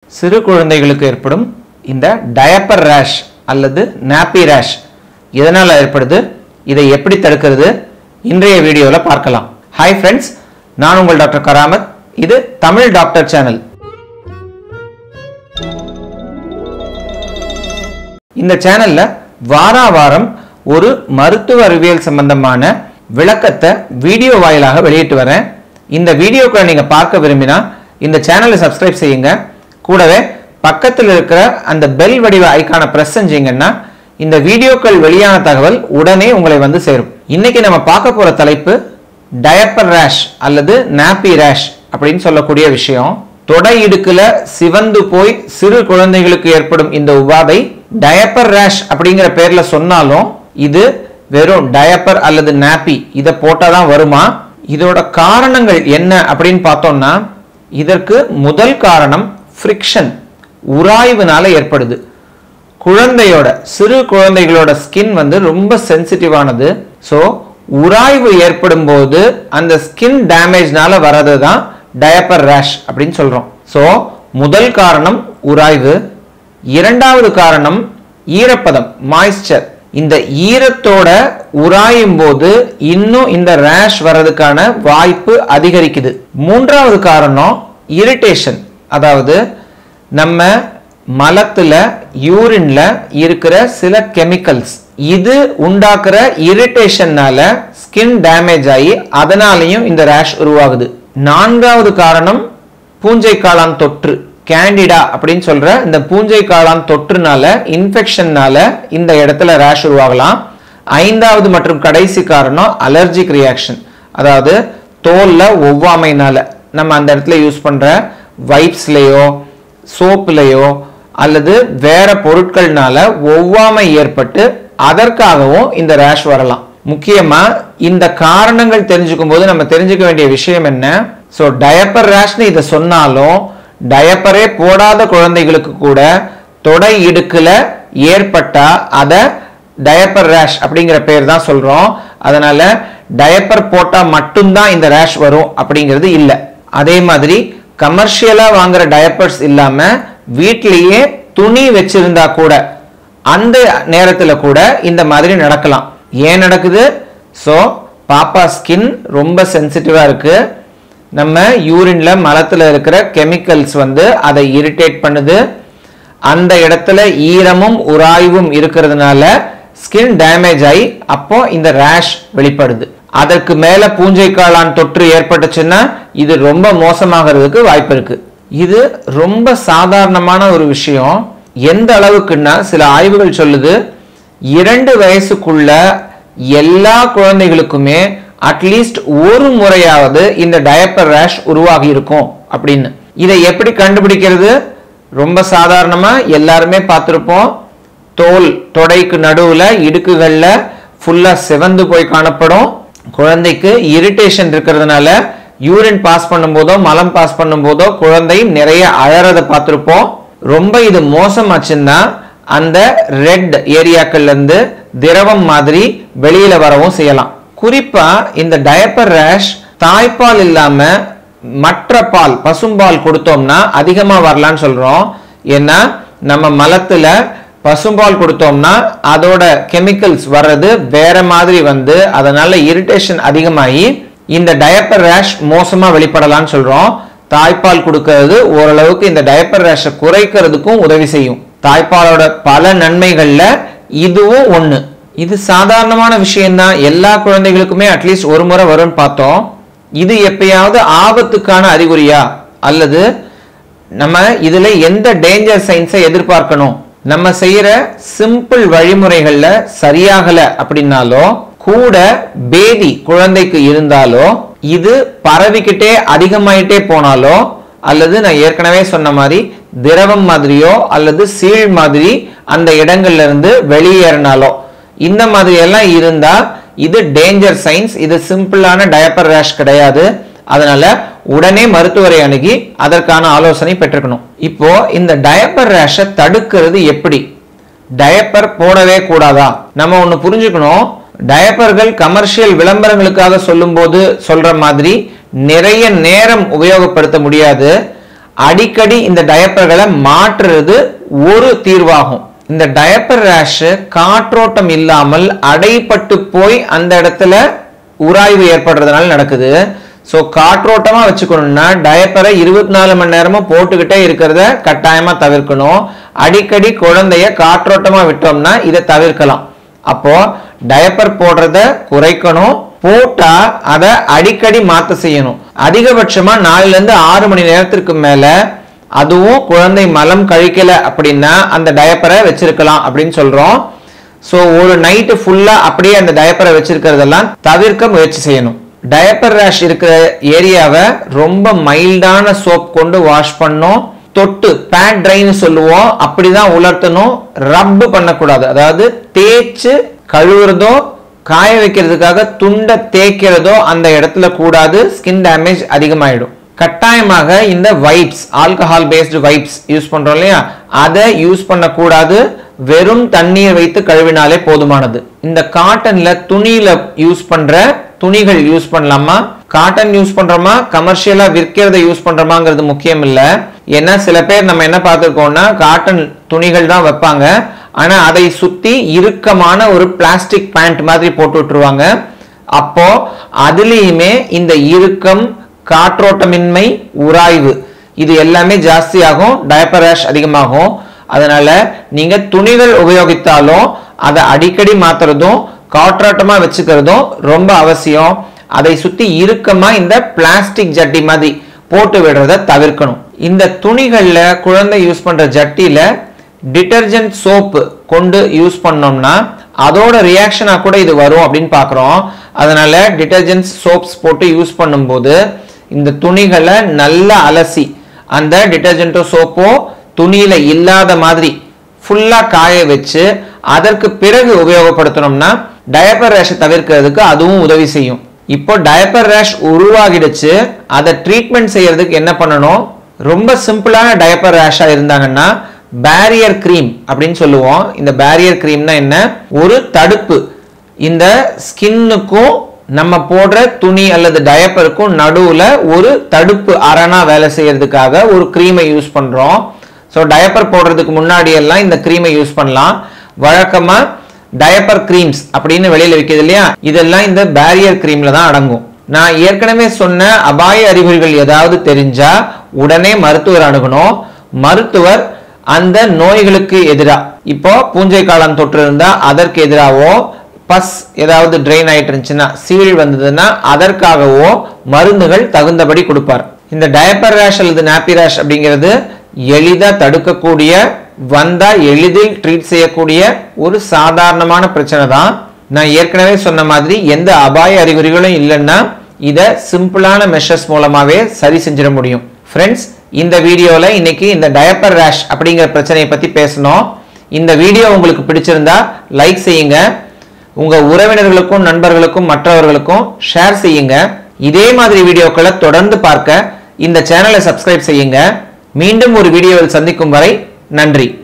சிறு குழந்தைகளுக்கு ஏற்படும் இந்த டயப்பர் ரேஷ் அல்லது நாப்பி ரேஷ் எதனால் ஏற்படுது இதை எப்படி தடுக்கிறது இன்றைய வீடியோவில் பார்க்கலாம் ஹாய் ஃப்ரெண்ட்ஸ் நான் உங்கள் டாக்டர் கராமத் இது தமிழ் டாக்டர் சேனல் இந்த சேனல்ல வாரா வாரம் ஒரு மருத்துவ அறிவியல் சம்பந்தமான விளக்கத்தை வீடியோ வாயிலாக வெளியிட்டு வரேன் இந்த வீடியோக்களை நீங்க பார்க்க விரும்பினா இந்த சேனலை சப்ஸ்கிரைப் செய்யுங்க கூடவே பக்கத்தில் இருக்கிற அந்த பெல் வடிவ ஐக்கானை பிரஸ் செஞ்சீங்கன்னா இந்த வீடியோக்கள் வெளியான தகவல் உடனே உங்களை வந்து சேரும் இன்னைக்கு நம்ம பார்க்க போற தலைப்பு டயப்பர் ரேஷ் அல்லது நாப்பி ரேஷ் அப்படின்னு சொல்லக்கூடிய விஷயம் தொடை இடுக்குல சிவந்து போய் சிறு குழந்தைகளுக்கு ஏற்படும் இந்த உபாதை டயப்பர் ரேஷ் அப்படிங்கிற பேர்ல சொன்னாலும் இது வெறும் டயப்பர் அல்லது நாப்பி இதை போட்டாதான் வருமா இதோட காரணங்கள் என்ன அப்படின்னு பார்த்தோம்னா இதற்கு முதல் காரணம் ஃப்ரிக்ஷன் உராய்வுனால ஏற்படுது குழந்தையோட சிறு குழந்தைகளோட ஸ்கின் வந்து ரொம்ப சென்சிட்டிவானது ஸோ உராய்வு ஏற்படும் போது அந்த ஸ்கின் டேமேஜ்னால வர்றது தான் டயப்பர் ரேஷ் அப்படின்னு சொல்றோம் ஸோ முதல் காரணம் உராய்வு இரண்டாவது காரணம் ஈரப்பதம் மாய்ஸ்சர் இந்த ஈரத்தோட உராயும் போது இன்னும் இந்த ரேஷ் வர்றதுக்கான வாய்ப்பு அதிகரிக்குது மூன்றாவது காரணம் இரிட்டேஷன் அதாவது நம்ம மலத்துல யூரின்ல இருக்கிற சில கெமிக்கல்ஸ் இது உண்டாக்குற இரிட்டேஷன்னால ஸ்கின் டேமேஜ் ஆகி அதனாலையும் இந்த ரேஷ் உருவாகுது நான்காவது காரணம் பூஞ்சை காளான் தொற்று கேண்டிடா அப்படின்னு சொல்ற இந்த பூஞ்சை காளான் தொற்றுனால இன்ஃபெக்ஷன்னால இந்த இடத்துல ரேஷ் உருவாகலாம் ஐந்தாவது மற்றும் கடைசி காரணம் அலர்ஜிக் ரியாக்ஷன் அதாவது தோல்ல ஒவ்வாமைனால நம்ம அந்த இடத்துல யூஸ் பண்ற வைப்ஸ்லேயோ சோப்புலையோ அல்லது வேற பொருட்கள்னால ஒவ்வாமை ஏற்பட்டு அதற்காகவும் இந்த ரேஷ் வரலாம் முக்கியமா இந்த காரணங்கள் தெரிஞ்சுக்கும் போது நம்ம தெரிஞ்சுக்க வேண்டிய விஷயம் என்ன ஸோ டயப்பர் ரேஷ்னு இதை சொன்னாலும் டயப்பரே போடாத குழந்தைகளுக்கு கூட தொடை இடுக்குல ஏற்பட்டா அதை டயப்பர் ரேஷ் அப்படிங்கிற பேர் தான் சொல்றோம் அதனால டயப்பர் போட்டா மட்டும்தான் இந்த ரேஷ் வரும் அப்படிங்கிறது இல்லை அதே மாதிரி கமர்ஷியலா வாங்குற டயப்பர்ஸ் இல்லாம வீட்லயே துணி வச்சிருந்தா கூட அந்த நேரத்துல கூட இந்த மாதிரி நடக்கலாம் ஏன் நடக்குது ஸோ பாப்பா ஸ்கின் ரொம்ப சென்சிட்டிவா இருக்கு நம்ம யூரின்ல மலத்துல இருக்கிற கெமிக்கல்ஸ் வந்து அதை இரிட்டேட் பண்ணுது அந்த இடத்துல ஈரமும் உராய்வும் இருக்கிறதுனால ஸ்கின் டேமேஜ் ஆகி அப்போ இந்த ரேஷ் வெளிப்படுது அதற்கு மேல பூஞ்சை காளான் தொற்று ஏற்பட்டுச்சுன்னா இது ரொம்ப மோசமாகிறதுக்கு வாய்ப்பு இருக்கு இது ரொம்ப சாதாரணமான ஒரு விஷயம் எந்த அளவுக்குன்னா சில ஆய்வுகள் சொல்லுது இரண்டு வயசுக்குள்ள எல்லா குழந்தைகளுக்குமே அட்லீஸ்ட் ஒரு முறையாவது இந்த டயப்பர் ரேஷ் உருவாகி இருக்கும் அப்படின்னு இதை எப்படி கண்டுபிடிக்கிறது ரொம்ப சாதாரணமா எல்லாருமே பார்த்துருப்போம் தோல் தொடைக்கு நடுவுல இடுக்குகள்ல ஃபுல்லா சிவந்து போய் காணப்படும் குழந்தைக்கு இரிட்டேஷன் இருக்கிறதுனால யூரின் பாஸ் பண்ணும்போதோ மலம் பாஸ் பண்ணும்போதோ குழந்தை நிறைய அழறதை பார்த்துருப்போம் ரொம்ப இது மோசமாச்சுன்னா அந்த ரெட் ஏரியாக்கள்ல இருந்து திரவம் மாதிரி வெளியில வரவும் செய்யலாம் குறிப்பா இந்த டயப்பர் ரேஷ் தாய்ப்பால் இல்லாம மற்ற பால் பசும்பால் கொடுத்தோம்னா அதிகமா வரலான்னு சொல்றோம் ஏன்னா நம்ம மலத்துல பசும்பால் கொடுத்தோம்னா அதோட கெமிக்கல்ஸ் வர்றது வேற மாதிரி வந்து அதனால இரிட்டேஷன் அதிகமாகி இந்த டயப்பர் ரேஷ் மோசமா வெளிப்படலாம்னு சொல்றோம் தாய்ப்பால் கொடுக்கறது ஓரளவுக்கு இந்த டயப்பர் ரேஷை குறைக்கிறதுக்கும் உதவி செய்யும் தாய்ப்பாலோட பல நன்மைகள்ல இதுவும் ஒண்ணு இது சாதாரணமான விஷயம்தான் எல்லா குழந்தைகளுக்குமே அட்லீஸ்ட் ஒரு முறை வரும்னு பார்த்தோம் இது எப்பயாவது ஆபத்துக்கான அறிகுறியா அல்லது நம்ம இதுல எந்த டேஞ்சர் சைன்ஸை எதிர்பார்க்கணும் நம்ம செய்யற சிம்பிள் வழிமுறைகள்ல சரியாகல அப்படின்னாலோ கூட பேதி குழந்தைக்கு இருந்தாலோ இது பரவிக்கிட்டே அதிகமாயிட்டே போனாலோ அல்லது நான் ஏற்கனவே சொன்ன மாதிரி திரவம் மாதிரியோ அல்லது சீழ் மாதிரி அந்த இடங்கள்ல இருந்து வெளியேறினாலோ இந்த மாதிரி எல்லாம் இருந்தா இது டேஞ்சர் சைன்ஸ் இது சிம்பிளான டயப்பர் ரேஷ் கிடையாது அதனால உடனே மருத்துவரை அணுகி அதற்கான ஆலோசனை பெற்றுக்கணும் இப்போ இந்த டயப்பர் ரேஷை தடுக்கிறது எப்படி டயப்பர் போடவே கூடாதா நம்ம ஒன்று புரிஞ்சுக்கணும் டயப்பர்கள் கமர்ஷியல் விளம்பரங்களுக்காக சொல்லும்போது சொல்ற மாதிரி நிறைய நேரம் உபயோகப்படுத்த முடியாது அடிக்கடி இந்த டயப்பர்களை மாற்றுறது ஒரு தீர்வாகும் இந்த டயப்பர் ரேஷ் காற்றோட்டம் இல்லாமல் அடைப்பட்டு போய் அந்த இடத்துல உராய்வு ஏற்படுறதுனால நடக்குது ஸோ காற்றோட்டமா வச்சுக்கணும்னா டயப்பரை இருபத்தி நாலு மணி நேரமும் போட்டுக்கிட்டே இருக்கிறத கட்டாயமா தவிர்க்கணும் அடிக்கடி குழந்தைய காற்றோட்டமா விட்டோம்னா இதை தவிர்க்கலாம் அப்போ டயப்பர் போடுறத குறைக்கணும் போட்டா அதை அடிக்கடி மாத்த செய்யணும் அதிகபட்சமா நாலுல இருந்து ஆறு மணி நேரத்திற்கு மேல அதுவும் குழந்தை மலம் கழிக்கல அப்படின்னா அந்த டயப்பரை வச்சிருக்கலாம் அப்படின்னு சொல்றோம் ஸோ ஒரு நைட்டு ஃபுல்லா அப்படியே அந்த டயப்பரை வச்சிருக்கிறதெல்லாம் தவிர்க்க முயற்சி செய்யணும் டயப்பர் ரேஷ் இருக்கிற ஏரியாவை ரொம்ப மைல்டான சோப் கொண்டு வாஷ் பண்ணோம் தொட்டு பேட் ட்ரைன்னு சொல்லுவோம் அப்படிதான் உலர்த்தணும் ரப்பு பண்ணக்கூடாது அதாவது தேய்ச்சு கழுவுறதோ காய வைக்கிறதுக்காக துண்டை தேய்க்கிறதோ அந்த இடத்துல கூடாது ஸ்கின் டேமேஜ் அதிகமாயிடும் கட்டாயமாக இந்த wipes alcohol based wipes use பண்றோம் இல்லையா அதை யூஸ் பண்ணக்கூடாது வெறும் தண்ணீர் வைத்து கழுவினாலே போதுமானது இந்த காட்டன்ல துணியில யூஸ் பண்ற துணிகள் யூஸ் பண்ணலாமா காட்டன் யூஸ் பண்றோமா கமர்ஷியலா விற்கிறத யூஸ் பண்றோமாங்கிறது முக்கியம் இல்ல ஏன்னா சில பேர் நம்ம என்ன பார்த்துருக்கோம்னா காட்டன் துணிகள் தான் வைப்பாங்க ஆனா அதை சுத்தி இறுக்கமான ஒரு பிளாஸ்டிக் பேண்ட் மாதிரி போட்டு விட்டுருவாங்க அப்போ அதுலேயுமே இந்த இறுக்கம் காற்றோட்டமின்மை உராய்வு இது எல்லாமே ஜாஸ்தியாகும் டயப்பர் ரேஷ் அதிகமாகும் அதனால நீங்க துணிகள் உபயோகித்தாலும் அதை அடிக்கடி மாத்துறதும் காற்றோட்டமா வச்சுக்கிறதும் ரொம்ப அவசியம் அதை சுத்தி இறுக்கமா இந்த பிளாஸ்டிக் ஜட்டி மாதிரி போட்டு விடுறத தவிர்க்கணும் இந்த துணிகள்ல குழந்தை யூஸ் பண்ற ஜட்டியில டிட்டர்ஜென்ட் சோப்பு கொண்டு யூஸ் பண்ணோம்னா அதோட ரியாக்ஷனா கூட இது வரும் அப்படின்னு பார்க்குறோம் அதனால டிட்டர்ஜென்ட் சோப்ஸ் போட்டு யூஸ் பண்ணும்போது இந்த துணிகளை நல்லா அலசி அந்த டிட்டர்ஜென்ட்டோ சோப்போ துணியில இல்லாத மாதிரி ஃபுல்லா காய வச்சு அதற்கு பிறகு உபயோகப்படுத்தணும்னா டயப்பர் ரேஷை தவிர்க்கிறதுக்கு அதுவும் உதவி செய்யும் இப்போ டயப்பர் ரேஷ் உருவாகிடுச்சு அதை ட்ரீட்மெண்ட் செய்யறதுக்கு என்ன பண்ணணும் ரொம்ப சிம்பிளான டயப்பர் ரேஷா இருந்தாங்கன்னா பேரியர் க்ரீம் அப்படின்னு சொல்லுவோம் இந்த பேரியர் க்ரீம்னா என்ன ஒரு தடுப்பு இந்த ஸ்கின்னுக்கும் நம்ம போடுற துணி அல்லது டயப்பருக்கும் நடுவுல ஒரு தடுப்பு அரணா வேலை செய்யறதுக்காக ஒரு க்ரீமை யூஸ் பண்றோம் ஸோ டயப்பர் போடுறதுக்கு முன்னாடி எல்லாம் இந்த க்ரீமை யூஸ் பண்ணலாம் வழக்கமா டயப்பர் க்ரீம்ஸ் அப்படின்னு வெளியில விற்கிது இல்லையா இதெல்லாம் இந்த பேரியர் க்ரீம்ல தான் அடங்கும் நான் ஏற்கனவே சொன்ன அபாய அறிகுறிகள் ஏதாவது தெரிஞ்சா உடனே மருத்துவர் அணுகணும் மருத்துவர் அந்த நோய்களுக்கு எதிரா இப்போ பூஞ்சை காளான் தொற்று இருந்தா அதற்கு எதிராவோ பஸ் ஏதாவது ட்ரெயின் ஆயிட்டு இருந்துச்சுன்னா சீழ் வந்ததுன்னா அதற்காகவோ மருந்துகள் தகுந்தபடி கொடுப்பார் இந்த டயப்பர் ரேஷ் அல்லது நாப்பி ரேஷ் அப்படிங்கிறது எளிதா தடுக்கக்கூடிய வந்தா எளிதில் ட்ரீட் செய்யக்கூடிய ஒரு சாதாரணமான பிரச்சனை தான் நான் ஏற்கனவே சொன்ன மாதிரி எந்த அபாய அறிகுறிகளும் இல்லைன்னா இதை சிம்பிளான மெஷர்ஸ் மூலமாவே சரி செஞ்சிட முடியும் ஃப்ரெண்ட்ஸ் இந்த வீடியோவில் இன்னைக்கு இந்த டயப்பர் ரேஷ் அப்படிங்கிற பிரச்சனையை பற்றி பேசணும் இந்த வீடியோ உங்களுக்கு பிடிச்சிருந்தா லைக் செய்யுங்க உங்க உறவினர்களுக்கும் நண்பர்களுக்கும் மற்றவர்களுக்கும் ஷேர் செய்யுங்க இதே மாதிரி வீடியோக்களை தொடர்ந்து பார்க்க இந்த சேனலை சப்ஸ்கிரைப் செய்யுங்க மீண்டும் ஒரு வீடியோவில் சந்திக்கும் வரை நன்றி